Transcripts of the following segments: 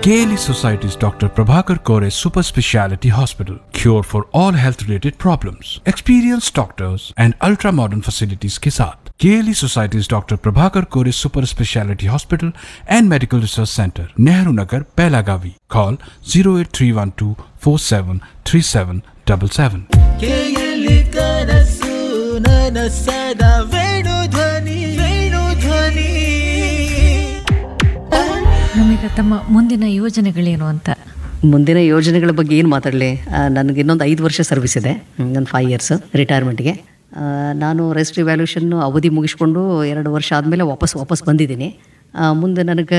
KLE Society's Dr. Prabhakar Kore Super Speciality Hospital. Cure for all health related problems. Experienced doctors and ultra modern facilities के साथ KLE Society's Dr. Prabhakar Kore Super Speciality Hospital and Medical Research Center, Nehru Nagar, Pelagavi. Call 08312 473777. ಕೇಯಲಿ ಕನಸು ನನಸದ ವೇಣು ಧ್ವನಿ ವೇಣು ಧ್ವನಿ ನಮೀಗ ತಮ್ಮ ಮುಂದಿನ ಯೋಜನೆಗಳೇನು ಅಂತ ಮುಂದಿನ ಯೋಜನೆಗಳ ಬಗ್ಗೆ ಏನು ಮಾತಾಡಲಿ ನನಗೆ ಇನ್ನೊಂದು ಐದು ವರ್ಷ ಸರ್ವಿಸ್ ಇದೆ ನನ್ನ ಫೈವ್ ಇಯರ್ಸ್ ರಿಟೈರ್ಮೆಂಟ್ಗೆ ನಾನು ರೆಸ್ಟ್ ಇವ್ಯಾಲ್ಯೂಷನ್ನು ಅವಧಿ ಮುಗಿಸ್ಕೊಂಡು ಎರಡು ವರ್ಷ ಆದಮೇಲೆ ವಾಪಸ್ ವಾಪಸ್ ಬಂದಿದ್ದೀನಿ ಆ, ಮುಂದೆ ನನಗೆ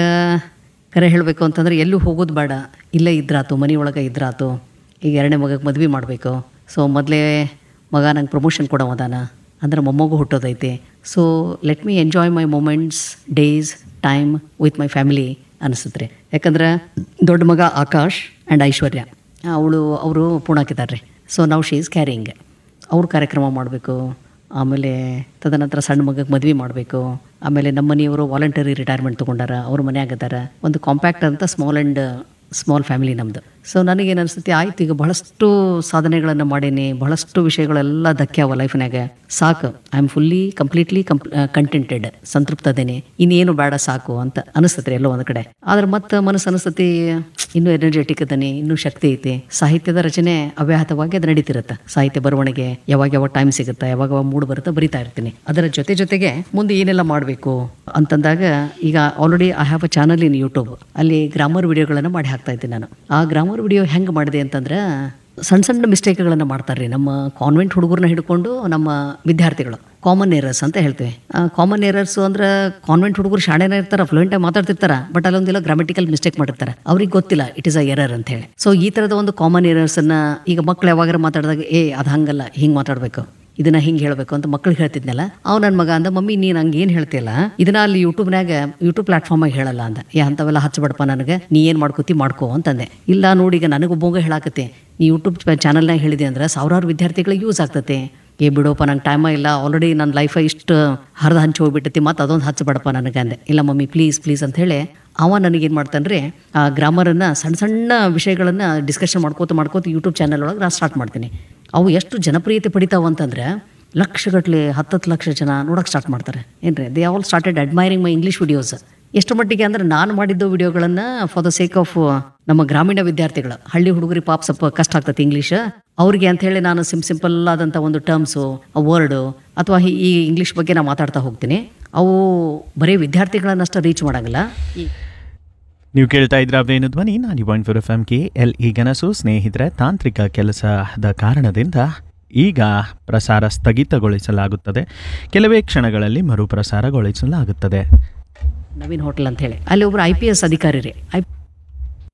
ಕರೆ ಹೇಳಬೇಕು ಅಂತಂದರೆ ಎಲ್ಲೂ ಹೋಗೋದು ಬೇಡ ಇಲ್ಲೇ ಇದ್ರಾತು ಮನೆಯೊಳಗೆ ಇದ್ರಾತು ಈಗ ಎರಡನೇ ಮಗಕ್ಕೆ ಮದುವೆ ಮಾಡಬೇಕು ಸೊ ಮೊದಲೇ ಮಗ ನಂಗೆ ಪ್ರಮೋಷನ್ ಕೊಡೋ ಅದಾನ ಅಂದ್ರೆ ಮೊಮ್ಮಗು ಹುಟ್ಟೋದೈತಿ so let me enjoy my moments days time with my family ಅನಿಸುತ್ತೆ ರೀ ಯಾಕಂದ್ರೆ ದೊಡ್ಡ ಮಗ ಆಕಾಶ್ ಆ್ಯಂಡ್ ಐಶ್ವರ್ಯ ಅವಳು ಅವರು ಪೂಣಾಕಿದ್ದಾರೆ ರೀ ಸೊ ನಾವು ಶಿ ಈಸ್ ಕ್ಯಾರಿಂಗ್ ಅವ್ರ ಕಾರ್ಯಕ್ರಮ ಮಾಡಬೇಕು ಆಮೇಲೆ ತದನಂತರ ಸಣ್ಣ ಮಗಗೆ ಮದುವೆ ಮಾಡಬೇಕು ಆಮೇಲೆ ನಮ್ಮ ಮನೆಯವರು ವಾಲಂಟರಿ ರಿಟೈರ್ಮೆಂಟ್ ತೊಗೊಂಡಾರ ಅವ್ರ ಮನ್ಯಾಗದಾರ ಒಂದು ಕಾಂಪ್ಯಾಕ್ಟ್ ಅಂತ ಸ್ಮಾಲ್ ಆ್ಯಂಡ್ ಸ್ಮಾಲ್ ಫ್ಯಾಮಿಲಿ ನಮ್ಮದು ಸೊ ನನಗೇನು ಅನಿಸುತ್ತೆ ಆಯ್ತು ಈಗ ಬಹಳಷ್ಟು ಸಾಧನೆಗಳನ್ನು ಮಾಡೀನಿ ಬಹಳಷ್ಟು ವಿಷಯಗಳೆಲ್ಲ ಧಕ್ಕ್ಯಾವ ಲೈಫ್ನಾಗ ಸಾಕು I am fully completely comp contented ಸಂತೃಪ್ತ ಅದೇನೆ ಇನ್ನೇನು ಬೇಡ ಸಾಕು ಅಂತ ಅನಿಸ್ತತ್ರಿ ಎಲ್ಲೋ ಒಂದು ಕಡೆ ಆದ್ರೆ ಮತ್ತೆ ಮನಸ್ಸು ಅನಿಸ್ತತಿ ಇನ್ನೂ ಎನರ್ಜೆಟಿಕ್ ಅದಾನೆ ಇನ್ನೂ ಶಕ್ತಿ ಐತಿ ಸಾಹಿತ್ಯದ ರಚನೆ ಅವ್ಯಾಹತವಾಗಿ ಅದು ನಡೀತಿರುತ್ತೆ ಸಾಹಿತ್ಯ ಬರವಣಿಗೆ ಯಾವಾಗ ಯಾವಾಗ ಟೈಮ್ ಸಿಗುತ್ತೆ ಯಾವಾಗ ಯಾವಾಗ ಮೂಡ್ ಬರುತ್ತೆ ಬರಿತಾ ಇರ್ತೀನಿ ಅದರ ಜೊತೆ ಜೊತೆಗೆ ಮುಂದೆ ಏನೆಲ್ಲ ಮಾಡಬೇಕು ಅಂತಂದಾಗ ಈಗ already I have a channel in YouTube ಅಲ್ಲಿ ಗ್ರಾಮರ್ ವಿಡಿಯೋಗಳನ್ನು ಮಾಡಿ ಹಾಕ್ತಾ ಇದ್ದೀನಿ ನಾನು ಆ ಗ್ರಾಮರ್ ವಿಡಿಯೋ ಹೆಂಗೆ ಮಾಡಿದೆ ಅಂತಂದ್ರೆ ಸಣ್ಣ ಸಣ್ಣ ಮಿಸ್ಟೇಕ್ಗಳನ್ನು ಮಾಡ್ತಾರೆ ರೀ ನಮ್ಮ ಕಾನ್ವೆಂಟ್ ಹುಡುಗರನ್ನ ಹಿಡ್ಕೊಂಡು ನಮ್ಮ ವಿದ್ಯಾರ್ಥಿಗಳು ಕಾಮನ್ ಏರರ್ಸ್ ಅಂತ ಹೇಳ್ತೇವೆ ಕಾಮನ್ ಏರರ್ಸ್ ಅಂದ್ರೆ ಕಾನ್ವೆಂಟ್ ಹುಡುಗರು ಶಾಣೆನ ಇರ್ತಾರ ಫ್ಲೂಯೆಂಟಾಗಿ ಮಾತಾಡ್ತಿರ್ತಾರ ಬಟ್ ಅಲ್ಲೊಂದಿಲ್ಲ ಗ್ರಾಮೆಟಿಕಲ್ ಮಿಸ್ಟೇಕ್ ಮಾಡಿರ್ತಾರೆ ಅವ್ರಿಗೆ ಗೊತ್ತಿಲ್ಲ ಇಟ್ ಇಸ್ ಅ ಎರರ್ ಅಂತ ಹೇಳಿ ಸೊ ಈ ಥರದ ಒಂದು ಕಾಮನ್ ಏರರ್ಸನ್ನು ಈಗ ಮಕ್ಳು ಯಾವಾಗಾರ ಮಾತಾಡಿದಾಗ ಏ ಅದು ಹಂಗಲ್ಲ ಹಿಂಗೆ ಮಾತಾಡಬೇಕು ಇದನ್ನ ಹಿಂಗೆ ಹೇಳಬೇಕು ಅಂತ ಮಕ್ಳಿಗೆ ಹೇಳ್ತಿದ್ನಲ್ಲ ಅವ್ ನನ್ನ ಮಗ ಅಂದ ಮಮ್ಮಿ ನೀನು ಹಂಗೆ ಏನು ಹೇಳ್ತಿಲ್ಲ ಇದನ್ನ ಅಲ್ಲಿ ಯೂಟ್ಯೂಬ್ನಾಗ ಯೂಟ್ಯೂಬ್ ಪ್ಲಾಟ್ಫಾರ್ಮಾಗ ಹೇಳಲ್ಲ ಅಂದ ಏ ಅಂಥವೆಲ್ಲ ಹಚ್ಚಬೇಡಪ್ಪ ನನಗೆ ನೀ ಏನು ಮಾಡ್ಕೋತಿ ಮಾಡ್ಕೋ ಅಂತಂದೆ ಇಲ್ಲ ನೋಡಿ ಈಗ ನನಗೊಬ್ಬಂಗ ಹೇಳಾಕತ್ತೆ ನೀ ಯೂಟ್ಯೂಬ್ ಚಾನಲ್ನಾಗ ಹೇಳಿದೆ ಅಂದ್ರೆ ಸಾವಿರಾರು ವಿದ್ಯಾರ್ಥಿಗಳಿಗೆ ಯೂಸ್ ಆಗ್ತತೆ ಏ ಬಿಡೋಪ್ಪ ನಂಗೆ ಟೈಮ ಇಲ್ಲ ಆಲ್ರೆಡಿ ನನ್ನ ಲೈಫ ಇಷ್ಟು ಹರಿದು ಹಂಚಿ ಹೋಗ್ಬಿಟ್ಟೈತಿ ಮತ್ತು ಅದೊಂದು ಹಚ್ಚಬೇಡಪ್ಪ ನನಗೆ ಅಂದೆ ಇಲ್ಲ ಮಮ್ಮಿ ಪ್ಲೀಸ್ ಪ್ಲೀಸ್ ಅಂತ ಹೇಳಿ ಅವ ನನಗೇನು ಮಾಡ್ತಾನೆ ರೀ ಆ ಗ್ರಾಮರನ್ನು ಸಣ್ಣ ಸಣ್ಣ ವಿಷಯಗಳನ್ನು ಡಿಸ್ಕಷನ್ ಮಾಡ್ಕೋತ ಮಾಡ್ಕೋತ ಯೂಟ್ಯೂಬ್ ಚಾನಲ್ ಒಳಗೆ ನಾನು ಸ್ಟಾರ್ಟ್ ಮಾಡ್ತೀನಿ ಅವು ಎಷ್ಟು ಜನಪ್ರಿಯತೆ ಪಡಿತಾವ ಅಂತಂದ್ರೆ ಲಕ್ಷಗಟ್ಟಲೆ ಹತ್ತತ್ತು ಲಕ್ಷ ಜನ ನೋಡೋಕೆ ಸ್ಟಾರ್ಟ್ ಮಾಡ್ತಾರೆ ಏನ್ರಿ they all started admiring my English videos ಎಷ್ಟು ಮಟ್ಟಿಗೆ ಅಂದ್ರೆ ನಾನು ಮಾಡಿದ್ದು ವಿಡಿಯೋಗಳನ್ನು ಫಾರ್ ದ ಸೇಕ್ ಆಫ್ ನಮ್ಮ ಗ್ರಾಮೀಣ ವಿದ್ಯಾರ್ಥಿಗಳು ಹಳ್ಳಿ ಹುಡುಗರಿ ಪಾಪ ಸ್ವಲ್ಪ ಕಷ್ಟ ಆಗ್ತದೆ ಇಂಗ್ಲೀಷ್ ಅವ್ರಿಗೆ ಅಂತ ಹೇಳಿ ನಾನು ಸಿಮ್ ಸಿಂಪಲ್ ಆದಂಥ ಒಂದು ಟರ್ಮ್ಸು ವರ್ಡು ಅಥವಾ ಈ ಇಂಗ್ಲೀಷ್ ಬಗ್ಗೆ ನಾನು ಮಾತಾಡ್ತಾ ಹೋಗ್ತೀನಿ ಅವು ಬರೀ ವಿದ್ಯಾರ್ಥಿಗಳನ್ನಷ್ಟು ರೀಚ್ ಮಾಡಂಗಿಲ್ಲ ಈ ನೀವು ಕೇಳ್ತಾ ಇದ್ರ Venu Dhwani ninety point four F M K L E ಗನಸು ಸ್ನೇಹಿತರೆ ತಾಂತ್ರಿಕ ಕೆಲಸದ ಕಾರಣದಿಂದ ಈಗ ಪ್ರಸಾರ ಸ್ಥಗಿತಗೊಳಿಸಲಾಗುತ್ತದೆ ಕೆಲವೇ ಕ್ಷಣಗಳಲ್ಲಿ ಮರುಪ್ರಸಾರಗೊಳಿಸಲಾಗುತ್ತದೆ ನವೀನ್ ಹೋಟೆಲ್ ಅಂತ ಹೇಳಿ ಅಲ್ಲಿ ಒಬ್ರು ಐ ಪಿ ಎಸ್ ಅಧಿಕಾರಿ ರೀ ಐ